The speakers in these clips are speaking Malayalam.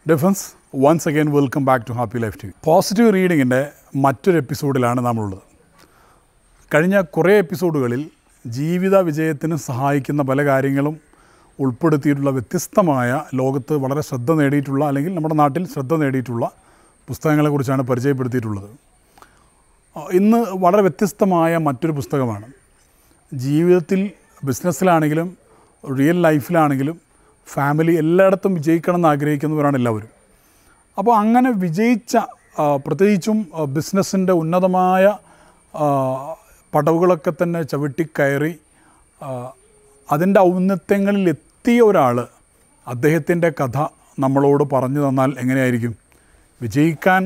defence once again welcome back to Happy Life T V positive റീഡിങ്ങിൻ്റെ മറ്റൊരു എപ്പിസോഡിലാണ് നമ്മളുള്ളത് കഴിഞ്ഞ കുറേ എപ്പിസോഡുകളിൽ ജീവിത വിജയത്തിന് സഹായിക്കുന്ന പല കാര്യങ്ങളും ഉൾപ്പെടുത്തിയിട്ടുള്ള വ്യത്യസ്തമായ ലോകത്ത് വളരെ ശ്രദ്ധ നേടിയിട്ടുള്ള അല്ലെങ്കിൽ നമ്മുടെ നാട്ടിൽ ശ്രദ്ധ നേടിയിട്ടുള്ള പുസ്തകങ്ങളെക്കുറിച്ചാണ് പരിചയപ്പെടുത്തിയിട്ടുള്ളത് ആ, ഇന്ന് വളരെ വ്യത്യസ്തമായ മറ്റൊരു പുസ്തകമാണ് ജീവിതത്തിൽ ബിസിനസ്സിലാണെങ്കിലും റിയൽ ലൈഫിലാണെങ്കിലും ഫാമിലി എല്ലായിടത്തും വിജയിക്കണം എന്ന് ആഗ്രഹിക്കുന്നവരാണ് എല്ലാവരും അപ്പോൾ അങ്ങനെ വിജയിച്ച ആ, പ്രത്യേകിച്ചും ബിസിനസ്സിൻ്റെ ഉന്നതമായ ആ, പടവുകളൊക്കെ തന്നെ ചവിട്ടിക്കയറി ആ, അതിൻ്റെ ഔന്നത്യങ്ങളിൽ എത്തിയ ഒരാൾ അദ്ദേഹത്തിൻ്റെ കഥ നമ്മളോട് പറഞ്ഞു തന്നാൽ എങ്ങനെയായിരിക്കും വിജയിക്കാൻ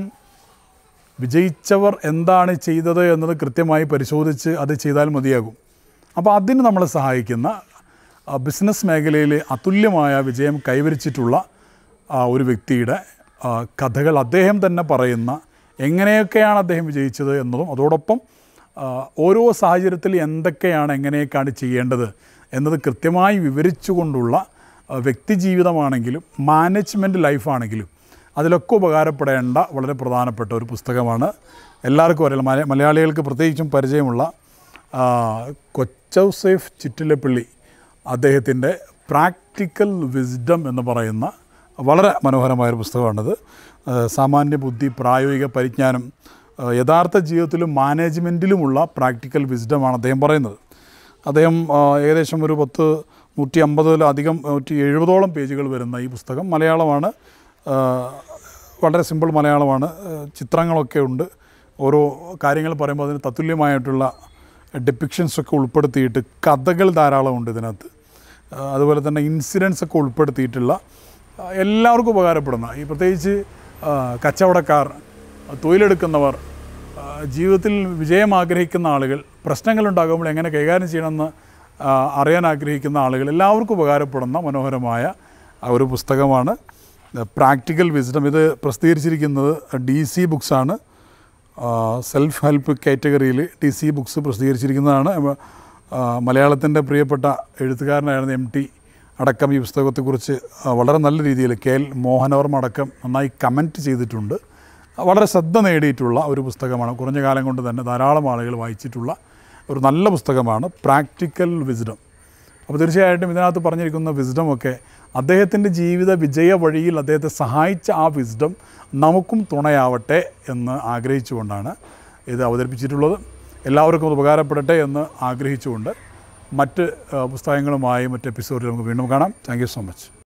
വിജയിച്ചവർ എന്താണ് ചെയ്തത് എന്നത് കൃത്യമായി പരിശോധിച്ച് അത് ചെയ്താൽ മതിയാകും അപ്പോൾ അതിന് നമ്മളെ സഹായിക്കുന്ന ആ, ബിസിനസ് മേഖലയിൽ അതുല്യമായ വിജയം കൈവരിച്ചിട്ടുള്ള ആ, ഒരു വ്യക്തിയുടെ ആ, കഥകൾ അദ്ദേഹം തന്നെ പറയുന്ന എങ്ങനെയൊക്കെയാണ് അദ്ദേഹം വിജയിച്ചത് എന്നതും അതോടൊപ്പം ആ, ഓരോ സാഹചര്യത്തിൽ എന്തൊക്കെയാണ് എങ്ങനെയൊക്കെയാണ് ചെയ്യേണ്ടത് എന്നത് കൃത്യമായി വിവരിച്ചുകൊണ്ടുള്ള ആ, വ്യക്തിജീവിതമാണെങ്കിലും മാനേജ്മെൻറ്റ് ലൈഫാണെങ്കിലും അതിലൊക്കെ ഉപകാരപ്പെടേണ്ട വളരെ പ്രധാനപ്പെട്ട ഒരു പുസ്തകമാണ് എല്ലാവർക്കും അറിയാം മല മലയാളികൾക്ക് പ്രത്യേകിച്ചും പരിചയമുള്ള ആ, കൊച്ചൗസേഫ് ചിറ്റിലപ്പള്ളി അദ്ദേഹത്തിൻ്റെ പ്രാക്ടിക്കൽ വിസ്ഡം എന്ന് പറയുന്ന വളരെ മനോഹരമായൊരു പുസ്തകമാണിത് ആ, സാമാന്യ ബുദ്ധി പ്രായോഗിക പരിജ്ഞാനം ആ, യഥാർത്ഥ ജീവിതത്തിലും മാനേജ്മെൻറ്റിലുമുള്ള പ്രാക്ടിക്കൽ വിസ്ഡമാണ് അദ്ദേഹം പറയുന്നത് അദ്ദേഹം ആ, ഏകദേശം ഒരു പത്ത് നൂറ്റി അമ്പതിലധികം നൂറ്റി എഴുപതോളം പേജുകൾ വരുന്ന ഈ പുസ്തകം മലയാളമാണ് ആ, വളരെ സിമ്പിൾ മലയാളമാണ് ആ, ചിത്രങ്ങളൊക്കെ ഉണ്ട് ഓരോ കാര്യങ്ങൾ പറയുമ്പോൾ അതിന് തത്തുല്യമായിട്ടുള്ള ഡെപ്പിക്ഷൻസ് ഒക്കെ ഉൾപ്പെടുത്തിയിട്ട് കഥകൾ ധാരാളമുണ്ട് ഇതിനകത്ത് ആ, അതുപോലെ തന്നെ ഇൻസിഡൻസ് ഒക്കെ ഉൾപ്പെടുത്തിയിട്ടുള്ള ആ, എല്ലാവർക്കും ഉപകാരപ്പെടുന്ന ഈ പ്രത്യേകിച്ച് ആ, കച്ചവടക്കാർ ആ, തൊഴിലെടുക്കുന്നവർ ആ, ജീവിതത്തിൽ വിജയം ആഗ്രഹിക്കുന്ന ആളുകൾ പ്രശ്നങ്ങളുണ്ടാകുമ്പോൾ എങ്ങനെ കൈകാര്യം ചെയ്യണമെന്ന് ആ, അറിയാൻ ആഗ്രഹിക്കുന്ന ആളുകൾ എല്ലാവർക്കും ഉപകാരപ്പെടുന്ന മനോഹരമായ ആ ഒരു പുസ്തകമാണ് പ്രാക്ടിക്കൽ വിസ്ഡം ഇത് പ്രസിദ്ധീകരിച്ചിരിക്കുന്നത് ഡി സി ബുക്സാണ് സെൽഫ് ഹെൽപ്പ് കാറ്റഗറിയിൽ ടി സി ബുക്സ് പ്രസിദ്ധീകരിച്ചിരിക്കുന്നതാണ് മലയാളത്തിൻ്റെ പ്രിയപ്പെട്ട എഴുത്തുകാരനായിരുന്ന എം ടി അടക്കം ഈ പുസ്തകത്തെക്കുറിച്ച് ആ, വളരെ നല്ല രീതിയിൽ കെ എൽ മോഹനവർമ്മ അടക്കം നന്നായി കമൻറ്റ് ചെയ്തിട്ടുണ്ട് വളരെ ശ്രദ്ധ നേടിയിട്ടുള്ള ഒരു പുസ്തകമാണ് കുറഞ്ഞ കാലം കൊണ്ട് തന്നെ ധാരാളം ആളുകൾ വായിച്ചിട്ടുള്ള ഒരു നല്ല പുസ്തകമാണ് പ്രാക്ടിക്കൽ വിസ്ഡം അപ്പോൾ തീർച്ചയായിട്ടും ഇതിനകത്ത് പറഞ്ഞിരിക്കുന്ന വിസ്ഡം ഒക്കെ അദ്ദേഹത്തിൻ്റെ ജീവിത വിജയ വഴിയിൽ അദ്ദേഹത്തെ സഹായിച്ച ആ വിസ്ഡം നമുക്കും തുണയാവട്ടെ എന്ന് ആഗ്രഹിച്ചുകൊണ്ടാണ് ഇത് അവതരിപ്പിച്ചിട്ടുള്ളത് എല്ലാവർക്കും അത് ഉപകാരപ്പെടട്ടെ എന്ന് ആഗ്രഹിച്ചുകൊണ്ട് മറ്റ് ആ, പുസ്തകങ്ങളുമായി മറ്റ് എപ്പിസോഡിൽ നമുക്ക് വീണ്ടും കാണാം താങ്ക് യു സോ മച്ച്